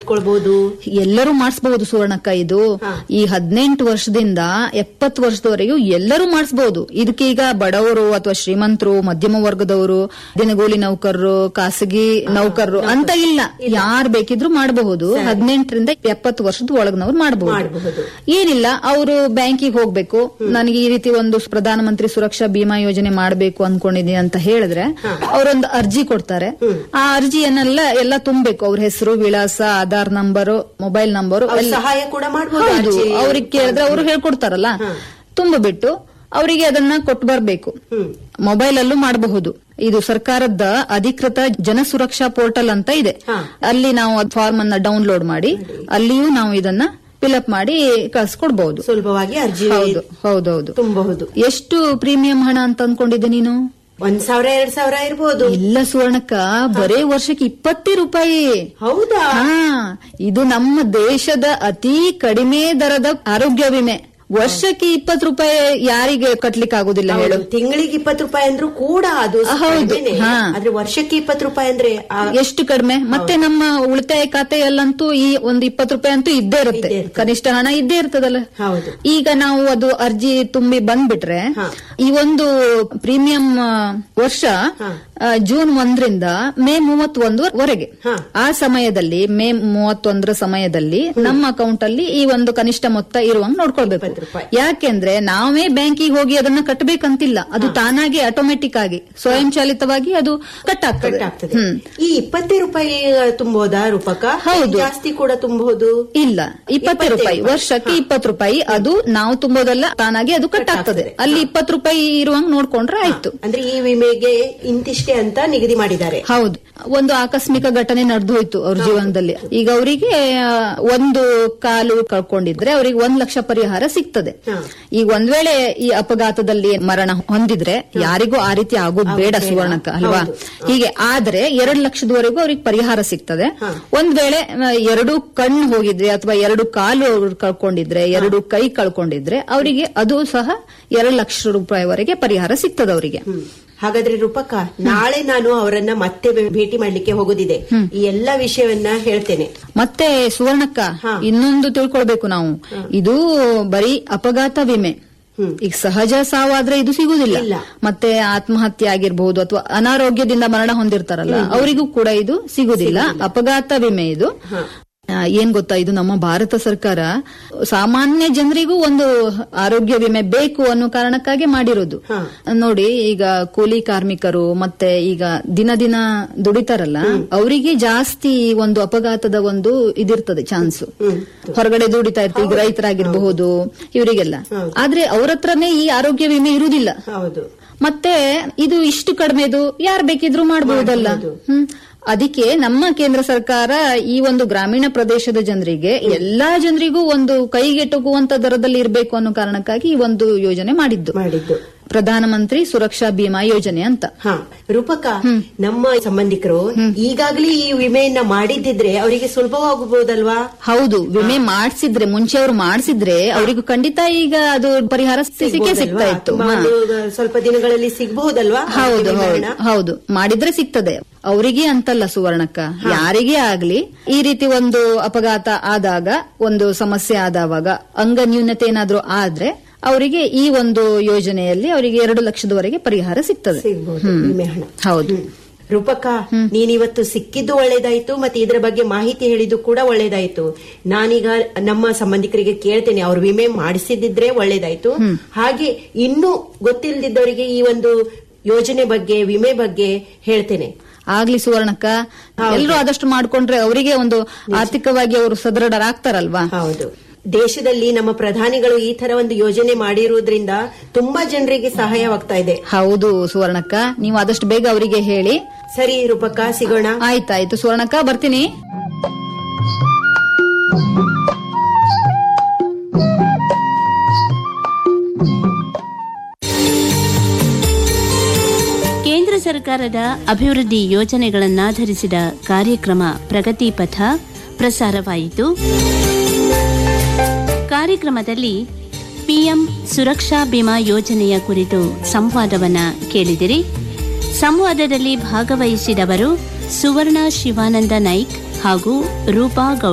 ಕೊಳ್ಬಹುದು ಎಲ್ಲರೂ ಮಾಡಿಸಬಹುದು ಸುವರ್ಣಕ್ಕ ಇದು ಈ ಹದಿನೆಂಟು ವರ್ಷದಿಂದ ಎಪ್ಪತ್ತು ವರ್ಷದವರೆಗೂ ಎಲ್ಲರೂ ಮಾಡಿಸಬಹುದು ಇದಕ್ಕೀಗ ಬಡವರು ಅಥವಾ ಶ್ರೀಮಂತರು ಮಧ್ಯಮ ವರ್ಗದವರು ದಿನಗೂಲಿ ನೌಕರರು ಖಾಸಗಿ ನೌಕರರು ಅಂತ ಇಲ್ಲ ಯಾರು ಬೇಕಿದ್ರು ಮಾಡಬಹುದು ಹದಿನೆಂಟರಿಂದ ಎಪ್ಪತ್ತು ವರ್ಷದ ಒಳಗಿನವ್ರು ಮಾಡಬಹುದು ಮಾಡಬಹುದು ಏನಿಲ್ಲ ಅವರು ಬ್ಯಾಂಕಿಗೆ ಹೋಗ್ಬೇಕು ನನಗೆ ಈ ರೀತಿ ಒಂದು ಪ್ರಧಾನಮಂತ್ರಿ ಸುರಕ್ಷಾ ಬಿಮಾ ಯೋಜನೆ ಮಾಡಬೇಕು ಅನ್ಕೊಂಡಿದೀನಿ ಅಂತ ಹೇಳಿದ್ರೆ ಅವರೊಂದು ಅರ್ಜಿ ಕೊಡ್ತಾರೆ ಆ ಅರ್ಜಿಯನ್ನೆಲ್ಲ ಎಲ್ಲ ತುಂಬಬೇಕು ಅವ್ರ ಹೆಸರು ವಿಳಾಸ ಆಧಾರ್ ನಂಬರು ಮೊಬೈಲ್ ನಂಬರು ಅವ್ರು ಸಹಾಯ ಕೂಡ ಮಾಡಬಹುದು ಹೌದು ಅವ್ರಿಗೆ ಕೇಳಿದ್ರೆ ಅವರು ಹೇಳ್ಕೊಡ್ತಾರಲ್ಲ ತುಂಬಿಬಿಟ್ಟು ಅವರಿಗೆ ಅದನ್ನ ಕೊಟ್ಟು ಬರ್ಬೇಕು ಮೊಬೈಲ್ ಅಲ್ಲೂ ಮಾಡಬಹುದು ಇದು ಸರ್ಕಾರದ ಅಧಿಕೃತ ಜನ ಸುರಕ್ಷಾ ಪೋರ್ಟಲ್ ಅಂತ ಇದೆ ಅಲ್ಲಿ ನಾವು ಫಾರ್ಮ್ ಅನ್ನ ಡೌನ್ಲೋಡ್ ಮಾಡಿ ಅಲ್ಲಿಯೂ ನಾವು ಇದನ್ನ ಫಿಲ್ಅಪ್ ಮಾಡಿ ಕಳ್ಸ್ಕೊಡ್ಬಹುದು ಸುಲಭವಾಗಿ ಅರ್ಜಿ ಹೌದು ಹೌದೌದು ತುಂಬಬಹುದು ಎಷ್ಟು ಪ್ರೀಮಿಯಂ ಹಣ ಅಂತ ಅನ್ಕೊಂಡಿದ್ದೆ ನೀನು ಒಂದ್ ಸಾವಿರ ಎರಡ್ ಸಾವಿರ ಇರ್ಬೋದು ಇಲ್ಲ ಸುವರ್ಣಕ್ಕ ಬರೇ ವರ್ಷಕ್ಕೆ ಇಪ್ಪತ್ತೇ ರೂಪಾಯಿ ಹೌದಾ ಹಾ ಇದು ನಮ್ಮ ದೇಶದ ಅತಿ ಕಡಿಮೆ ದರದ ಆರೋಗ್ಯ ವಿಮೆ ವರ್ಷಕ್ಕೆ ಇಪ್ಪತ್ತು ರೂಪಾಯಿ ಯಾರಿಗೆ ಕಟ್ಲಿಕ್ಕೆ ಆಗುದಿಲ್ಲ ಹೇಳು ತಿಂಗಳಿಗೆ ಇಪ್ಪತ್ತು ರೂಪಾಯಿ ಅಂದ್ರೂ ಕೂಡ ಅದು ಹೌದು, ಕಡಿಮೆನೆ. ಹಾ. ಆದ್ರೆ ವರ್ಷಕ್ಕೆ ಇಪ್ಪತ್ತು ರೂಪಾಯಿ ಅಂದ್ರೆ ಆ ಎಷ್ಟು ಕಡಿಮೆ ಮತ್ತೆ ನಮ್ಮ ಉಳಿತಾಯ ಖಾತೆಯಲ್ಲಂತೂ ಈ ಒಂದು ಇಪ್ಪತ್ತು ರೂಪಾಯಿ ಅಂತೂ ಇದ್ದೇ ಇರುತ್ತೆ ಇದ್ದೇ ಇರ್ತದೆ. ಕನಿಷ್ಠ ಹಣ ಇದ್ದೇ ಇರ್ತದಲ್ಲ ಹೌದು ಈಗ ನಾವು ಅದು ಅರ್ಜಿ ತುಂಬಿ ಬಂದ್ಬಿಟ್ರೆ ಹಾ. ಈ ಒಂದು ಪ್ರೀಮಿಯಂ ಆ, ವರ್ಷ ಹಾ. ಆ, ಜೂನ್ ಒಂದರಿಂದ ಮೇ ಮೂವತ್ತೊಂದವರೆಗೆ ಹಾ. ಆ ಸಮಯದಲ್ಲಿ ಮೇ ಮೂವತ್ತೊಂದರ ಸಮಯದಲ್ಲಿ ನಮ್ಮ ಅಕೌಂಟ್ ಅಲ್ಲಿ ಈ ಒಂದು ಕನಿಷ್ಠ ಮೊತ್ತ ಇರುವಂಗ್ ನೋಡ್ಕೊಳ್ಬೇಕು ಇಪ್ಪತ್ತು ರೂಪಾಯಿ. ಯಾಕೆಂದ್ರೆ ನಾವೇ ಬ್ಯಾಂಕಿಗೆ ಹೋಗಿ ಅದನ್ನ ಕಟ್ಟಬೇಕಂತಿಲ್ಲ ಅದು ತಾನಾಗಿ ಆಟೋಮೆಟಿಕ್ ಆಗಿ ಸ್ವಯಂಚಾಲಿತವಾಗಿ ಅದು ಕಟ್ ಆಗ್ತದೆ ಕಟ್ ಆಗ್ತದೆ ಹ್ಮ್ ಈ ಇಪ್ಪತ್ತೇ ರೂಪಾಯಿ ತುಂಬೋದಾ ರೂಪಕ ಹೌದು. ಜಾಸ್ತಿ ಕೂಡ ತುಂಬಬಹುದು ಇಲ್ಲ ಇಪ್ಪತ್ತೇ ಇಪ್ಪತ್ತೇ ರೂಪಾಯಿ ರೂಪಾಯಿ. ವರ್ಷಕ್ಕೆ ಇಪ್ಪತ್ತು ರೂಪಾಯಿ ಅದು ನಾವು ತುಂಬೋದಲ್ಲ ತಾನಾಗಿ ಅದು ಕಟ್ ಆಗ್ತದೆ ಆಗ್ತದೆ. ಅಲ್ಲಿ ಇಪ್ಪತ್ತು ರೂಪಾಯಿ ಇರುವಂಗ್ ನೋಡ್ಕೊಂಡ್ರೆ ಆಯ್ತು ಅಂದ್ರೆ ಈ ವಿಮೆಗೆ ಇಂತಿಷ್ಟೇ ಅಂತ ನಿಗದಿ ಮಾಡಿದ್ದಾರೆ ಹೌದು ಒಂದು ಆಕಸ್ಮಿಕ ಘಟನೆ ನಡೆದು ಹೋಯ್ತು ಅವ್ರ ಜೀವನದಲ್ಲಿ ಈಗ ಅವರಿಗೆ ಒಂದು ಕಾಲು ಕಳ್ಕೊಂಡಿದ್ರೆ ಅವರಿಗೆ ಒಂದ್ ಲಕ್ಷ ಪರಿಹಾರ ಸಿಗ್ತದೆ ಹಾ. ಈಗ ಒಂದ್ ವೇಳೆ ಈ ಅಪಘಾತದಲ್ಲಿ ಮರಣ ಹೊಂದಿದ್ರೆ ಯಾರಿಗೂ ಆ ರೀತಿ ಆಗೋದ್ ಬೇಡ ಬೇಡ. ಸುವರ್ಣಕ್ಕ ಅಲ್ವಾ ಹೌದು. ಹೀಗೆ ಆದ್ರೆ ಎರಡ್ ಲಕ್ಷದವರೆಗೂ ಅವ್ರಿಗೆ ಪರಿಹಾರ ಸಿಗ್ತದೆ ಹಾ. ಒಂದ್ ವೇಳೆ ಆ, ಎರಡು ಕಣ್ಣು ಹೋಗಿದ್ರೆ ಅಥವಾ ಎರಡು ಕಾಲು ಅವ್ರು ಕಳ್ಕೊಂಡಿದ್ರೆ ಎರಡು ಕೈ ಕಳ್ಕೊಂಡಿದ್ರೆ ಅವರಿಗೆ ಅದು ಸಹ ಎರಡು ಲಕ್ಷ ರೂಪಾಯಿವರೆಗೆ ಪರಿಹಾರ ಸಿಗ್ತದೆ ಅವರಿಗೆ ಹ್ಮ್. ಹಾಗಾದ್ರೆ ರೂಪಕ ನಾಳೆ ನಾನು ಅವರನ್ನ ಮತ್ತೆ ಭೇ- ಭೇಟಿ ಮಾಡ್ಲಿಕ್ಕೆ ಹೋಗೋದಿದೆ ಈ ಎಲ್ಲಾ ವಿಷಯವನ್ನ ಹೇಳ್ತೇನೆ ಮತ್ತೆ ಸುವರ್ಣಕ್ಕ ಹಾ. ಇನ್ನೊಂದು ತಿಳ್ಕೊಳ್ಬೇಕು ನಾವು ಇದು ಬರೀ ಅಪಘಾತ ವಿಮೆ ಹ್ಮ್. ಈಗ ಸಹಜ ಸಾವಾದ್ರೆ ಇದು ಸಿಗುದಿಲ್ಲ ಇಲ್ಲ. ಮತ್ತೆ ಆತ್ಮಹತ್ಯೆ ಆಗಿರ್ಬಹುದು ಅಥವಾ ಅನಾರೋಗ್ಯದಿಂದ ಮರಣ ಹೊಂದಿರ್ತಾರಲ್ಲ ಅವರಿಗೂ ಕೂಡ ಇದು ಸಿಗುದಿಲ್ಲ ಅಪಘಾತ ವಿಮೆ ಇದು ಹಾ. ಆ, ಏನ್ ಗೊತ್ತಾ ಇದು ನಮ್ಮ ಭಾರತ ಸರ್ಕಾರ ಸಾಮಾನ್ಯ ಜನರಿಗೂ ಒಂದು ಆರೋಗ್ಯ ವಿಮೆ ಬೇಕು ಅನ್ನೋ ಕಾರಣಕ್ಕಾಗಿ ಮಾಡಿರೋದು ಹಾ. ನೋಡಿ ಈಗ ಕೂಲಿ ಕಾರ್ಮಿಕರು ಮತ್ತೆ ಈಗ ದಿನ ದಿನ ದುಡಿತಾರಲ್ಲ ಅವರಿಗೆ ಜಾಸ್ತಿ ಈ ಒಂದು ಅಪಘಾತದ ಒಂದು ಇದಿರ್ತದೆ ಚಾನ್ಸ್ ಹ್ಮ್. ಹೊರಗಡೆ ದುಡಿತಾ ಇರ್ತಾರೆ ಈಗ ರೈತರಾಗಿರಬಹುದು ಇವರಿಗೆಲ್ಲ ಹೌದು. ಆದ್ರೆ ಅವ್ರ ಹತ್ರನೇ ಈ ಆರೋಗ್ಯ ವಿಮೆ ಇರುವುದಿಲ್ಲ ಹೌದು ಮತ್ತೆ ಇದು ಇಷ್ಟು ಕಡಿಮೆದು ಯಾರು ಬೇಕಿದ್ರು ಮಾಡಬಹುದಲ್ಲ ಮಾಡ್ಬೋದು. ಹ್ಮ್ ಅದಕ್ಕೆ ನಮ್ಮ ಕೇಂದ್ರ ಸರ್ಕಾರ ಈ ಒಂದು ಗ್ರಾಮೀಣ ಪ್ರದೇಶದ ಜನರಿಗೆ ಎಲ್ಲಾ ಜನರಿಗೂ ಒಂದು ಕೈಗೆಟುಕುವಂತ ದರದಲ್ಲಿ ಇರಬೇಕು ಅನ್ನೋ ಕಾರಣಕ್ಕಾಗಿ ಈ ಒಂದು ಯೋಜನೆ ಮಾಡಿದ್ದು ಮಾಡಿದ್ದು ಪ್ರಧಾನಮಂತ್ರಿ ಸುರಕ್ಷಾ ಬಿಮಾ ಯೋಜನೆ ಅಂತ ಹಾ ರೂಪಕ ನಮ್ಮ ಸಂಬಂಧಿಕರು ಈಗಾಗಲೇ ಈ ವಿಮೆಯನ್ನ ಮಾಡಿದ್ದಿದ್ರೆ ಅವರಿಗೆ ಸುಲಭವಾಗಬಹುದಲ್ವಾ ಹೌದು ವಿಮೆ ಮಾಡಿಸಿದ್ರೆ ಮುಂಚೆ ಅವ್ರು ಮಾಡಿಸಿದ್ರೆ ಅವರಿಗೂ ಖಂಡಿತ ಈಗ ಅದು ಪರಿಹಾರ ಸಿಕ್ಕೇ ಸಿಗ್ತಾ ಇತ್ತು ತುಂಬಾ ಹಾ. ಒಂದು ಸ್ವಲ್ಪ ದಿನಗಳಲ್ಲಿ ಸಿಗಬಹುದಲ್ವಾ ಹೌದು ಹೌದು ಹೌದು ಮಾಡಿದ್ರೆ ಸಿಗ್ತದೆ ಅವರಿಗೆ ಅಂತಲ್ಲ ಸುವರ್ಣಕ್ಕ ಯಾರಿಗೇ ಆಗ್ಲಿ ಈ ರೀತಿ ಒಂದು ಅಪಘಾತ ಆದಾಗ ಒಂದು ಸಮಸ್ಯೆ ಆದವಾಗ ಅಂಗ ನ್ಯೂನತೆ ಏನಾದ್ರೂ ಆದ್ರೆ ಅವರಿಗೆ ಈ ಒಂದು ಯೋಜನೆಯಲ್ಲಿ ಅವರಿಗೆ ಎರಡು ಲಕ್ಷದವರೆಗೆ ಪರಿಹಾರ ಸಿಗ್ತದೆ ಸಿಗಬಹುದು ವಿಮೆ ಹಣ ಹೌದು ರೂಪಕ ನೀನಿವತ್ತು ಸಿಕ್ಕಿದ್ದು ಒಳ್ಳೇದಾಯ್ತು ಮತ್ತೆ ಇದರ ಬಗ್ಗೆ ಮಾಹಿತಿ ಹೇಳಿದ್ದು ಕೂಡ ಒಳ್ಳೇದಾಯ್ತು ನಾನೀಗ ನಮ್ಮ ಸಂಬಂಧಿಕರಿಗೆ ಕೇಳ್ತೇನೆ ಅವ್ರು ವಿಮೆ ಮಾಡಿಸಿದ್ರೆ ಒಳ್ಳೇದಾಯ್ತು ಹಾಗೆ ಇನ್ನೂ ಗೊತ್ತಿಲ್ಲದಿದ್ದವರಿಗೆ ಈ ಒಂದು ಯೋಜನೆ ಬಗ್ಗೆ ವಿಮೆ ಬಗ್ಗೆ ಹೇಳ್ತೇನೆ ಆಗ್ಲಿ ಸುವರ್ಣಕ್ಕ ಎಲ್ಲರೂ ಆದಷ್ಟು ಮಾಡ್ಕೊಂಡ್ರೆ ಅವರಿಗೆ ಒಂದು ಆರ್ಥಿಕವಾಗಿ ಅವರು ಸದೃಢರಾಗ್ತಾರಲ್ವಾ ಹೌದು ದೇಶದಲ್ಲಿ ನಮ್ಮ ಪ್ರಧಾನಿಗಳು ಈ ತರ ಒಂದು ಯೋಜನೆ ಮಾಡಿರುವುದರಿಂದ ತುಂಬಾ ಜನರಿಗೆ ಸಹಾಯವಾಗ್ತಾ ಇದೆ ಹೌದು ಸುವರ್ಣಕ್ಕ ನೀವು ಆದಷ್ಟು ಬೇಗ ಅವರಿಗೆ ಹೇಳಿ ಸರಿ ರೂಪಕ ಸಿಗೋಣ ಆಯ್ತಾಯ್ತು ಸುವರ್ಣಕ್ಕ ಬರ್ತೀನಿ ಕೇಂದ್ರ ಸರ್ಕಾರದ ಅಭಿವೃದ್ಧಿ ಯೋಜನೆಗಳನ್ನಾಧರಿಸಿದ ಕಾರ್ಯಕ್ರಮ ಪ್ರಗತಿ ಪಥ ಪ್ರಸಾರವಾಯಿತು ಕಾರ್ಯಕ್ರಮದಲ್ಲಿ ಪಿಎಂ ಸುರಕ್ಷಾ ಬಿಮಾ ಯೋಜನೆಯ ಕುರಿತು ಸಂವಾದವನ್ನ ಕೇಳಿದಿರಿ ಸಂವಾದದಲ್ಲಿ ಭಾಗವಹಿಸಿದವರು ಸುವರ್ಣ ಶಿವಾನಂದ ನಾಯ್ಕ್ ಹಾಗೂ ರೂಪಾ ಗೌಡ